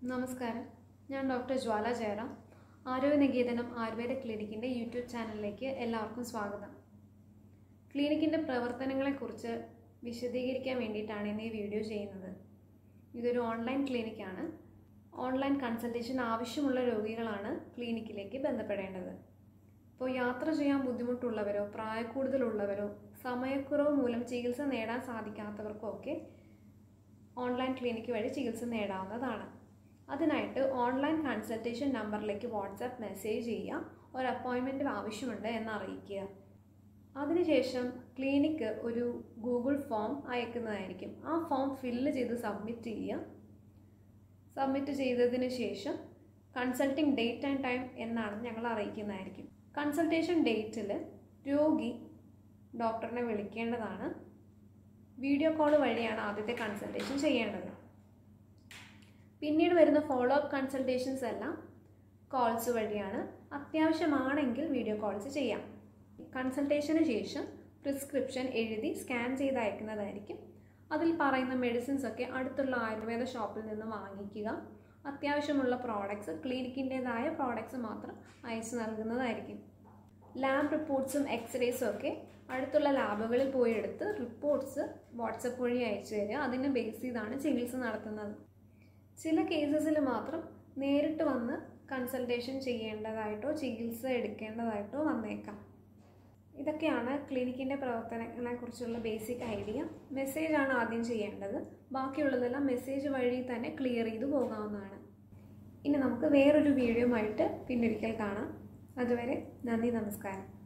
നമസ്കാരം ഞാൻ ഡോക്ടർ ജ്വാല ജയറാം ആരോഗ്യനികേതനം ആയുർവേദ ക്ലിനിക്കിൻ്റെ യൂട്യൂബ് ചാനലിലേക്ക് എല്ലാവർക്കും സ്വാഗതം ക്ലിനിക്കിൻ്റെ പ്രവർത്തനങ്ങളെക്കുറിച്ച് വിശദീകരിക്കാൻ വേണ്ടിയിട്ടാണ് ഇന്ന് ഈ വീഡിയോ ചെയ്യുന്നത് ഇതൊരു ഓൺലൈൻ ക്ലിനിക്കാണ് ഓൺലൈൻ കൺസൾട്ടേഷൻ ആവശ്യമുള്ള രോഗികളാണ് ക്ലിനിക്കിലേക്ക് ബന്ധപ്പെടേണ്ടത് ഇപ്പോൾ യാത്ര ചെയ്യാൻ ബുദ്ധിമുട്ടുള്ളവരോ പ്രായക്കൂടുതലുള്ളവരോ സമയക്കുറവ് മൂലം ചികിത്സ നേടാൻ സാധിക്കാത്തവർക്കോ ഒക്കെ ഓൺലൈൻ ക്ലിനിക്ക് വഴി ചികിത്സ നേടാവുന്നതാണ് അതിനായിട്ട് ഓൺലൈൻ കൺസൾട്ടേഷൻ നമ്പറിലേക്ക് വാട്സാപ്പ് മെസ്സേജ് ചെയ്യുക ഒരു അപ്പോയിൻമെൻറ്റ് ആവശ്യമുണ്ട് എന്ന് അറിയിക്കുക അതിനുശേഷം ക്ലിനിക്ക് ഒരു ഗൂഗിൾ ഫോം അയക്കുന്നതായിരിക്കും ആ ഫോം ഫില്ല് ചെയ്ത് സബ്മിറ്റ് ചെയ്യുക സബ്മിറ്റ് ചെയ്തതിന് ശേഷം കൺസൾട്ടിംഗ് ഡേറ്റ് ആൻഡ് ടൈം എന്നാണ് ഞങ്ങൾ അറിയിക്കുന്നതായിരിക്കും കൺസൾട്ടേഷൻ ഡേറ്റിൽ രോഗി ഡോക്ടറിനെ വിളിക്കേണ്ടതാണ് വീഡിയോ കോൾ വഴിയാണ് ആദ്യത്തെ കൺസൾട്ടേഷൻ ചെയ്യേണ്ടത് പിന്നീട് വരുന്ന ഫോളോ അപ്പ് കൺസൾട്ടേഷൻസ് എല്ലാം കോൾസ് വഴിയാണ് അത്യാവശ്യമാണെങ്കിൽ വീഡിയോ കോൾസ് ചെയ്യാം കൺസൾട്ടേഷന് ശേഷം പ്രിസ്ക്രിപ്ഷൻ എഴുതി സ്കാൻ ചെയ്ത് അയക്കുന്നതായിരിക്കും അതിൽ പറയുന്ന മെഡിസിൻസ് ഒക്കെ അടുത്തുള്ള ആയുർവേദ ഷോപ്പിൽ നിന്ന് വാങ്ങിക്കുക അത്യാവശ്യമുള്ള പ്രോഡക്ട്സ് ക്ലിനിക്കിൻ്റെതായ പ്രോഡക്ട്സ് മാത്രം അയച്ചു നൽകുന്നതായിരിക്കും ലാബ് റിപ്പോർട്ട്സും എക്സ്റേസും ഒക്കെ അടുത്തുള്ള ലാബുകളിൽ പോയി എടുത്ത് റിപ്പോർട്ട്സ് വാട്സപ്പ് വഴി അയച്ചു തരിക അതിനെ ബേസ് ചെയ്താണ് ചികിത്സ നടത്തുന്നത് ചില കേസസിൽ മാത്രം നേരിട്ട് വന്ന് കൺസൾട്ടേഷൻ ചെയ്യേണ്ടതായിട്ടോ ചികിത്സ എടുക്കേണ്ടതായിട്ടോ വന്നേക്കാം ഇതൊക്കെയാണ് ക്ലിനിക്കിൻ്റെ പ്രവർത്തനങ്ങളെക്കുറിച്ചുള്ള ബേസിക് ഐഡിയ മെസ്സേജാണ് ആദ്യം ചെയ്യേണ്ടത് ബാക്കിയുള്ളതെല്ലാം മെസ്സേജ് വഴി തന്നെ ക്ലിയർ ചെയ്തു പോകാവുന്നതാണ് ഇനി നമുക്ക് വേറൊരു വീഡിയോ ആയിട്ട് പിന്നൊരിക്കൽ കാണാം അതുവരെ നന്ദി നമസ്കാരം